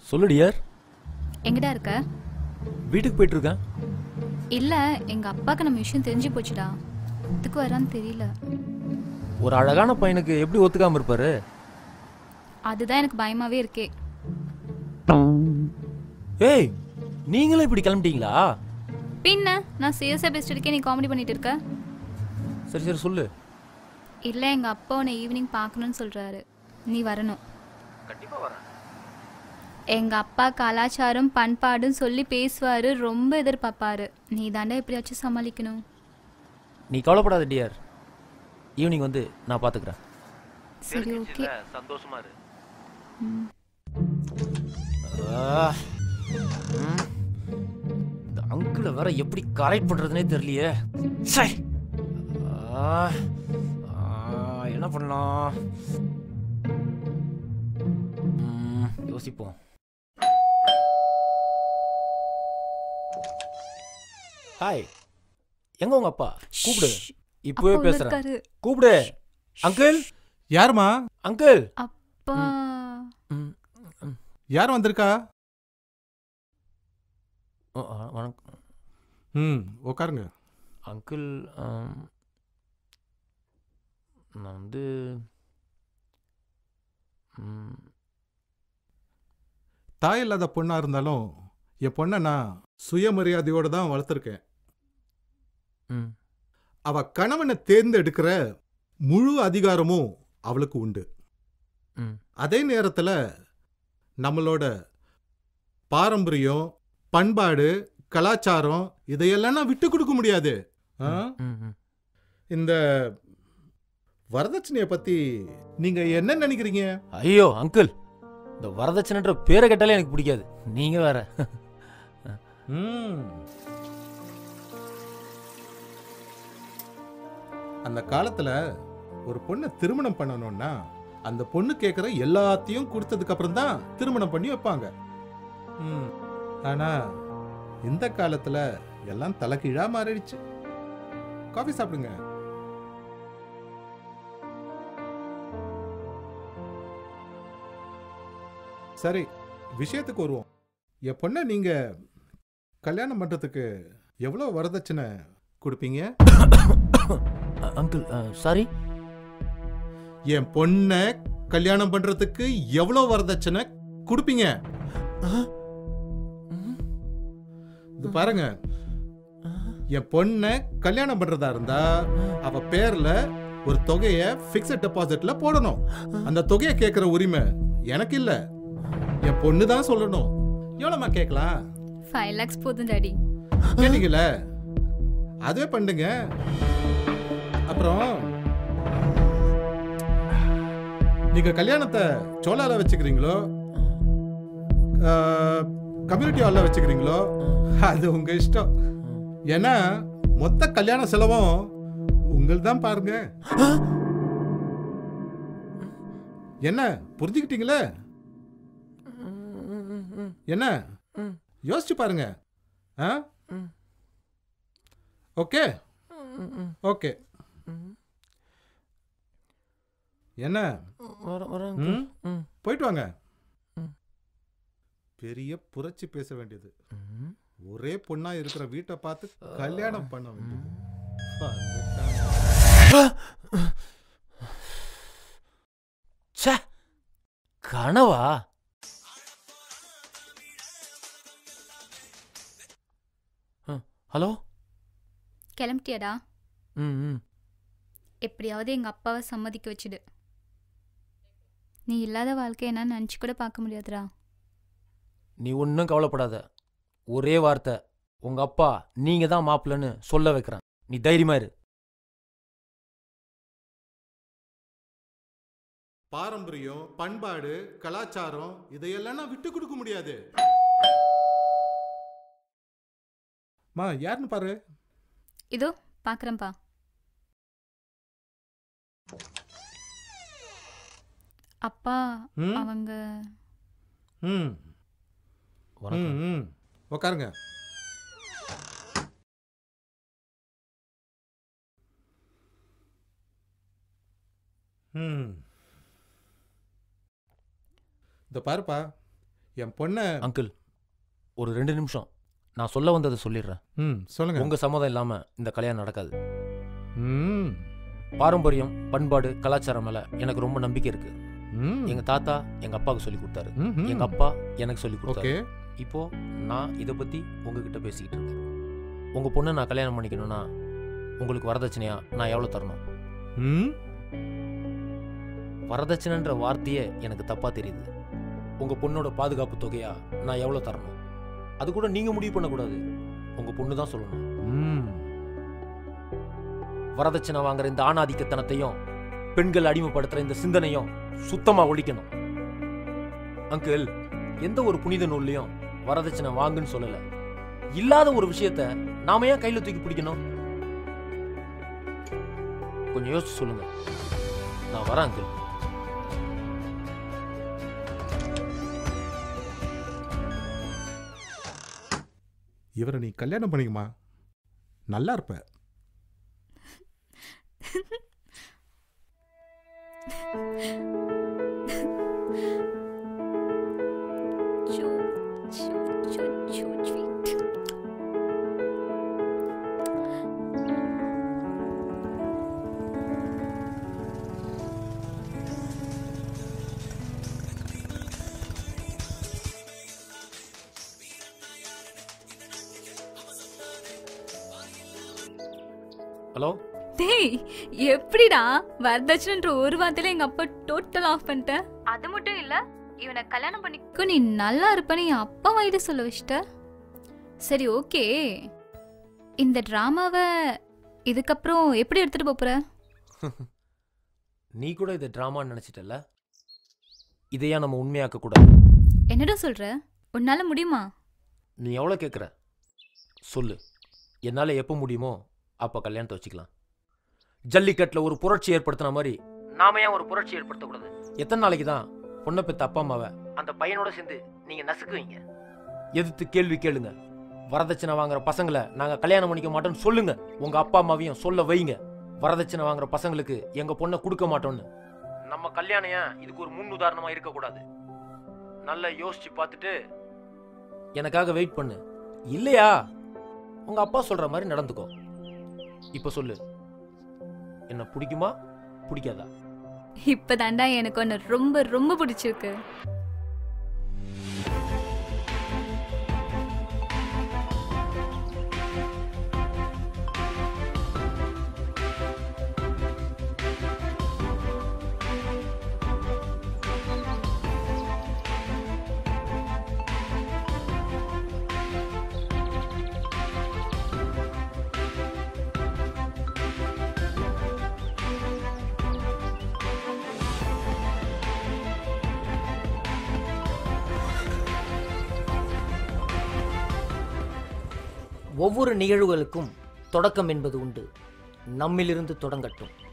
சொல்லு டியர் எங்கடா இருக்க வீட்டுக்கு போயிட்டு இருக்கேன் இல்ல எங்க அப்பாக்கு நம்ம விஷயம் தெரிஞ்சு போச்சுடா இதுக்கு வரான்னு தெரியல ஒரு அழகான பையனுக்கு எப்படி ஒத்துக்காம இருப்பாரு அதுதான் எனக்கு பயமாவே இருக்கே ஏய் நீங்களும் இப்படி கிளம்பிட்டீங்களா பின்ன நான் சீரியஸா பேசிட்டு இருக்கேன் நீ காமெடி பண்ணிட்டு இருக்க சரி சரி சொல்லு இல்ல எங்க அப்பா உன்னை ஈவினிங் பார்க்கணும்னு சொல்றாரு நீ வரணும் கண்டிப்பா வரேன் எங்க அப்பா கலாச்சாரம் பண்பாடுன்னு சொல்லி பேசுவாரு ரொம்ப எதிர்பார்ப்பாரு நீ தாண்டா எப்படியாச்சும் சமாளிக்கணும் நீ கவலைப்படாத டியர் ஈவினிங் வந்து நான் பாத்துக்கிறேன் சரி ஓகே சந்தோஷமா இரு ம். இந்த அங்கிள வேற எப்படி கரெக்ட் பண்றதுனே தெரியலையே சை ஆ, ஆ, என்ன பண்ணலாம் ம், யோசிப்போம் ஹாய் எங்க உங்க அப்பா கூப்பிடு இப்பவே அப்பா உள்ள பேசுறேன் இருக்காரு. கூப்பிடு அங்கிள் யாருமா அங்கிள் அப்பா ம், ம். யார் வந்திருக்கா ஆ, ஆ, வணக்கம் ம் உட்காருங்க அங்கிள் ஆம், நான் வந்து ம், தாய் இல்லாத பொண்ணா இருந்தாலும் என் பொண்ணை நான் சுயமரியாதையோட தான் வளர்த்துருக்கேன் ம், அவ கணவனை தேர்ந்தெடுக்கிற முழு அதிகாரமும் அவளுக்கு உண்டு ம், அதே நேரத்தில் நம்மளோட பாரம்பரியம் பண்பாடு கலாச்சாரம் இதையெல்லாம் நான் விட்டு கொடுக்க முடியாது ஆ? ம், ம். இந்த வரதட்சணையை பத்தி நீங்க என்ன நினைக்கிறீங்க ஐயோ அங்கிள் இந்த வரதட்சணைன்ற பேரை கேட்டாலே எனக்கு பிடிக்காது நீங்க வேற ம். அந்த காலத்துல ஒரு பொண்ணை திருமணம் பண்ணணும்னா அந்த பொண்ணு கேட்குற எல்லாத்தையும் கொடுத்ததுக்கு அப்புறம் தான் திருமணம் பண்ணி வைப்பாங்க ம். ஆனா இந்த காலத்துல எல்லாம் தலைகீழா மாறிடுச்சு காஃபி சாப்பிடுங்க சரி விஷயத்துக்கு வருவோம் என் பொண்ணை நீங்க கல்யாணம் பண்றதுக்கு எவ்வளோ வரதட்சணை கொடுப்பீங்க அ- அங்கிள் சாரி என் பொண்ணை கல்யாணம் பண்றதுக்கு எவ்வளோ வரதட்சணை கொடுப்பீங்க இது பாருங்க என் பொண்ணை கல்யாணம் பண்றதா இருந்தா அவ பேர்ல ஒரு தொகைய பிக்ஸட் டெபாசிட்ல போடணும் அந்த தொகையை கேட்கிற உரிமை எனக்கு இல்ல என் பொண்ணு தான் சொல்லணும் எவ்வளோமா கேட்கலாம் ஃபைவ் லேக்ஸ் போதும் டாடி கேட்டீங்கல்ல அதுவே பண்ணுங்க அப்புறம் நீங்க கல்யாணத்தை சோலால வச்சுக்கிறீங்களோ கம்யூனிட்டி ஹாலில் வச்சுக்கிறீங்களோ அது உங்க இஷ்டம் ஏன்னா மொத்த கல்யாண செலவும் உங்கள் தான் பாருங்க என்ன புரிஞ்சுக்கிட்டீங்களே என்ன யோசிச்சு பாருங்க ஆ ஓகே ஓகே என்ன வரேன் வரேன் ம்? uncle. ம், போயிட்டு வாங்க ம். பெரிய புரட்சி பேச வேண்டியது ம். ஒரே பொண்ணா இருக்கிற வீட்டை பார்த்து கல்யாணம் பண்ண வேண்டியது ச்சே கனவா ஆ, ஹலோ கிளம்பிட்டியாடா ம் ம் எப்படியாவது எங்க அப்பாவை சம்மதிக்க வச்சுடு நீ இல்லாத வாழ்க்கை என்ன நினச்சி கூட பார்க்க முடியாதுடா நீ ஒன்றும் கவலைப்படாத ஒரே வார்த்தை உங்க அப்பா நீங்க தான் மாப்பிள்ளன்னு சொல்ல வைக்கிறேன் நீ தைரியமா இரு பாரம்பரியம் பண்பாடு கலாச்சாரம் இதையெல்லாம் நான் விட்டு கொடுக்க முடியாது மா யாருன்னு பாரு இதோ பார்க்குறேன்ப்பா அப்பா ம் அவங்க ம் வணக்கம் ம், ம் உக்காருங்க ம் இந்த பாருப்பா என் பொண்ணை அங்கிள் ஒரு ரெண்டு நிமிஷம் நான் சொல்ல வந்ததை சொல்லிடுறேன் ம் சொல்லுங்க உங்க சம்மதம் இல்லாம இந்த கல்யாணம் நடக்காது ம் பாரம்பரியம் பண்பாடு கலாச்சாரம் மேல எனக்கு ரொம்ப நம்பிக்கை இருக்கு ம் எங்க தாத்தா எங்க அப்பாவுக்கு சொல்லி கொடுத்தாரு ம், ம். எங்க அப்பா எனக்கு சொல்லி கொடுத்தாரு ஓகே இப்போ நான் இதை பத்தி உங்ககிட்ட பேசிக்கிட்டு இருக்கேன் உங்க பொண்ணை நான் கல்யாணம் பண்ணிக்கணும்னா உங்களுக்கு வரதட்சணையா நான் எவ்வளவு தரணும் ம் வரதட்சணைன்ற வார்த்தையே எனக்கு தப்பா தெரியுது உங்க பொண்ணோட பாதுகாப்பு தொகையா நான் எவ்வளவு தரணும் அது கூட நீங்க முடிவு பண்ணக்கூடாது உங்க பொண்ணு தான் சொல்லணும் ம் வரதட்சணை வாங்குற இந்த ஆணாதிக்கத்தனத்தையும் பெண்கள் அடிமைப்படுத்துற இந்த சிந்தனையும் சுத்தமா ஒழிக்கணும் அங்கிள் எந்த ஒரு புனித நூல்லையும் வரதட்சணை வாங்குன்னு சொல்லல இல்லாத ஒரு விஷயத்த நாம ஏன் கையில தூக்கி பிடிக்கணும் கொஞ்சம் யோசிச்சு சொல்லுங்க நான் வரேன் அங்கிள் இவரை நீ கல்யாணம் பண்ணிக்குமா நல்லா இருப்ப சூ, சூ, சூ, சூ, sweet. ஹலோ டேய் எப்படிடா வரதட்சணைன்ற ஒரு வார்த்தையில எங்க அப்பா டோட்டல் ஆஃப் பண்ணிட்ட அது மட்டும் இல்ல இவனை கல்யாணம் பண்ணிக்கோ நீ நல்லா இருப்பன்னு என் அப்பா வாயிட சொல்ல வச்சிட்ட சரி ஓகே இந்த டிராமாவை இதுக்கப்புறம் எப்படி எடுத்துட்டு போப் போற நீ கூட இதை ட்ராமான்னு நினைச்சிட்டல இதையா நம்ம உண்மையாக்க கூடாது என்னடா சொல்ற உன்னால முடியுமா நீ எவ்வளோ கேட்குற சொல்லு என்னால் எப்போ முடியுமோ அப்போ கல்யாணத்தை வச்சுக்கலாம் ஜல்லிக்கட்டில் ஒரு புரட்சி ஏற்படுத்தின மாதிரி நாம ஏன் ஒரு புரட்சி ஏற்படுத்தக்கூடாது எத்தனை நாளைக்கு தான் பொண்ணை பெத்த அப்பா அம்மாவை அந்த பையனோட சேர்ந்து நீங்கள் நசுக்குவீங்க எதிர்த்து கேள்வி கேளுங்க வரதட்சணை வாங்குற பசங்களை நாங்கள் கல்யாணம் பண்ணிக்க மாட்டோம்னு சொல்லுங்க உங்கள் அப்பா அம்மாவையும் சொல்ல வைங்க வரதட்சணை வாங்குற பசங்களுக்கு எங்கள் பொண்ணை கொடுக்க மாட்டோம்னு நம்ம கல்யாணம் ஏன் இதுக்கு ஒரு முன் உதாரணமாக இருக்கக்கூடாது நல்லா யோசிச்சு பார்த்துட்டு எனக்காக வெயிட் பண்ணு இல்லையா உங்க அப்பா சொல்ற மாதிரி நடந்துக்கோ இப்ப சொல்லு என்ன பிடிக்குமா பிடிக்காதா இப்பதாண்டா எனக்கு ஒன்று ரொம்ப ரொம்ப பிடிச்சிருக்கு ஒவ்வொரு நிகழ்வுகளுக்கும் தொடக்கம் என்பது உண்டு நம்மிலிருந்து தொடங்கட்டும்